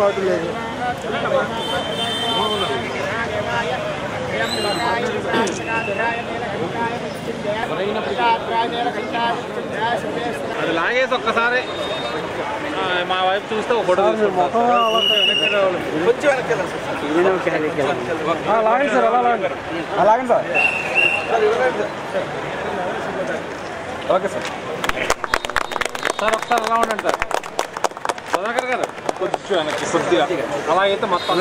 పాటు లేదు అది లాగేసి ఒక్కసారి ఆ, మా వైపు చూస్తే ఒక ఫోటో తీసుకుంటాం. అలాగే సార్ అలా అలాగే అలాగే సార్ ఓకే సార్ సార్ ఒకసారి అలా ఉండండి సార్ సుధాకర్ గారు కొంచెం వెనక్కి కొద్దిగా అలాగైతే మొత్తం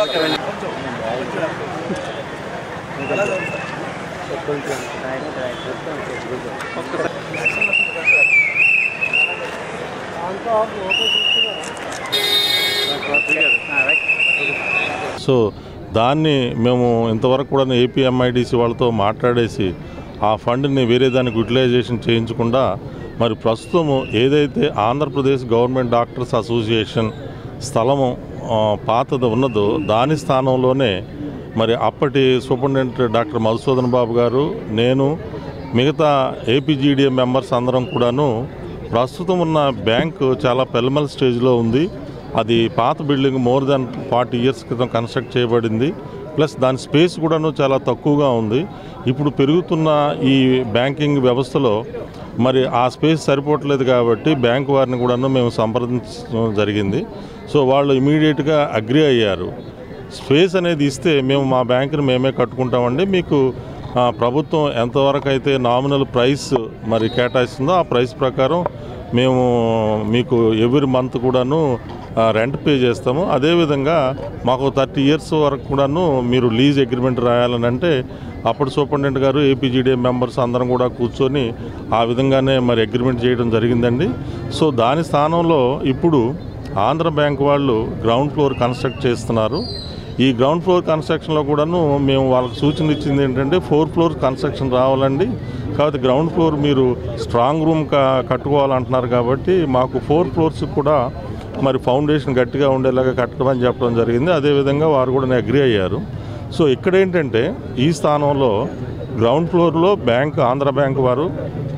సో దాన్ని మేము ఇంతవరకు కూడా ఏపీఎంఐడిసి వాళ్ళతో మాట్లాడేసి ఆ ఫండ్ని వేరే దానికి యూటిలైజేషన్ చేయించకుండా మరి ప్రస్తుతము ఏదైతే ఆంధ్రప్రదేశ్ గవర్నమెంట్ డాక్టర్స్ అసోసియేషన్ స్థలము ఆ, పాతది ఉన్నదో దాని స్థానంలోనే మరి అప్పటి సూపరింటెండెంట్ డాక్టర్ మధుసూదన్ బాబు గారు నేను మిగతా ఏపీజీడీఎం మెంబర్స్ అందరం కూడాను ప్రస్తుతం ఉన్న బ్యాంకు చాలా పెల్మల్ స్టేజ్లో ఉంది అది పాత building more than forty years క్రితం కన్స్ట్రక్ట్ చేయబడింది ప్లస్ దాని స్పేస్ కూడాను చాలా తక్కువగా ఉంది ఇప్పుడు పెరుగుతున్న ఈ బ్యాంకింగ్ వ్యవస్థలో మరి ఆ స్పేస్ సరిపోవట్లేదు కాబట్టి బ్యాంక్ వారిని కూడాను మేము సంప్రదించడం జరిగింది సో వాళ్ళు ఇమీడియట్గా అగ్రి అయ్యారు స్పేస్ అనేది ఇస్తే మేము మా బ్యాంకుని మేమే కట్టుకుంటామండి మీకు ఆ, ప్రభుత్వం ఎంతవరకు అయితే నామినల్ ప్రైస్ మరి కేటాయిస్తుందో ఆ ప్రైస్ ప్రకారం మేము మీకు ఎవ్రీ మంత్ కూడాను రెంట్ పే చేస్తాము అదేవిధంగా మాకు థర్టీ ఇయర్స్ వరకు కూడాను మీరు లీజ్ అగ్రిమెంట్ రాయాలని అంటే అప్పుడు సూపరింటెండెంట్ గారు ఏపీజీడీఎం మెంబర్స్ అందరం కూడా కూర్చొని ఆ విధంగానే మరి అగ్రిమెంట్ చేయడం జరిగిందండి సో దాని స్థానంలో ఇప్పుడు ఆంధ్ర బ్యాంక్ వాళ్ళు గ్రౌండ్ ఫ్లోర్ కన్స్ట్రక్ట్ చేస్తున్నారు ఈ గ్రౌండ్ ఫ్లోర్ కన్స్ట్రక్షన్లో కూడాను మేము వాళ్ళకి సూచన ఇచ్చింది ఏంటంటే ఫోర్ ఫ్లోర్ కన్స్ట్రక్షన్ రావాలండి కాబట్టి గ్రౌండ్ ఫ్లోర్ మీరు స్ట్రాంగ్ రూమ్ క కట్టుకోవాలంటున్నారు కాబట్టి మాకు ఫోర్ ఫ్లోర్స్ కూడా మరి ఫౌండేషన్ గట్టిగా ఉండేలాగా కట్టమని చెప్పడం జరిగింది అదేవిధంగా వారు కూడా అగ్రి అయ్యారు సో ఇక్కడ ఏంటంటే ఈ స్థానంలో గ్రౌండ్ ఫ్లోర్లో బ్యాంక్ ఆంధ్ర బ్యాంక్ వారు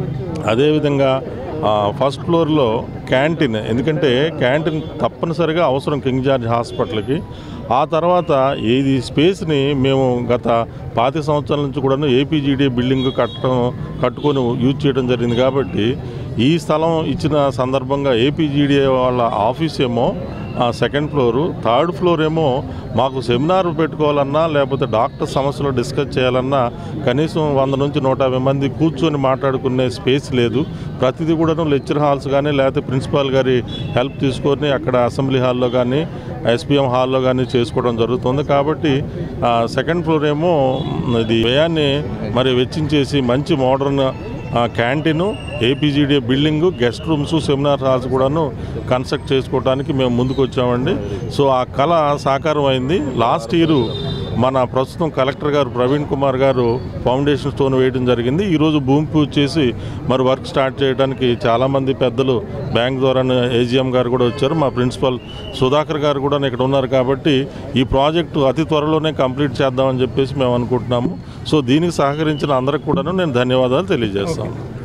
అదేవిధంగా ఆ, ఫస్ట్ ఫ్లోర్లో క్యాంటీన్ ఎందుకంటే క్యాంటీన్ తప్పనిసరిగా అవసరం కింగ్ జార్జ్ హాస్పిటల్కి ఆ తర్వాత ఇది స్పేస్ని మేము గత పాతి సంవత్సరాల నుంచి కూడాను ఏపీజీడీ బిల్డింగ్ కట్టడం కట్టుకొని యూజ్ చేయడం జరిగింది కాబట్టి ఈ స్థలం ఇచ్చిన సందర్భంగా ఏపీజీడీ వాళ్ళ ఆఫీస్ ఏమో ఆ సెకండ్ ఫ్లోరు థర్డ్ ఫ్లోర్ ఏమో మాకు సెమినార్ పెట్టుకోవాలన్నా లేకపోతే డాక్టర్ సమస్యలు డిస్కస్ చేయాలన్నా కనీసం వంద నుంచి నూట యాభై మంది కూర్చొని మాట్లాడుకునే స్పేస్ లేదు ప్రతిదీ కూడాను లెక్చర్ హాల్స్ కానీ లేకపోతే ప్రిన్సిపాల్ గారి హెల్ప్ తీసుకొని అక్కడ అసెంబ్లీ హాల్లో కానీ ఎస్పీఎం హాల్లో కానీ చేసుకోవడం జరుగుతుంది కాబట్టి ఆ, సెకండ్ ఫ్లోర్ ఏమో మ్, ఇది వ్యయాన్ని మరి వెచ్చించేసి మంచి మోడర్న్ ఆ, canteen APGD building guest rooms seminar halls కూడాను కన్స్ట్రక్ట్ చేసుకోవడానికి మేము ముందుకు వచ్చామండి సో ఆ కళ సాకారం అయింది లాస్ట్ ఇయర్ మన ప్రస్తుతం కలెక్టర్ గారు ప్రవీణ్ కుమార్ గారు ఫౌండేషన్ స్టోన్ వేయడం జరిగింది ఈరోజు భూమి పూజ చేసి మరి వర్క్ స్టార్ట్ చేయడానికి చాలామంది పెద్దలు బ్యాంక్ ద్వారా ఏజీఎం గారు కూడా వచ్చారు మా ప్రిన్సిపల్ సుధాకర్ గారు కూడా ఇక్కడ ఉన్నారు కాబట్టి ఈ ప్రాజెక్టు అతి త్వరలోనే కంప్లీట్ చేద్దామని చెప్పేసి మేము అనుకుంటున్నాము సో దీనికి సహకరించిన అందరికి కూడాను నేను ధన్యవాదాలు తెలియజేస్తాను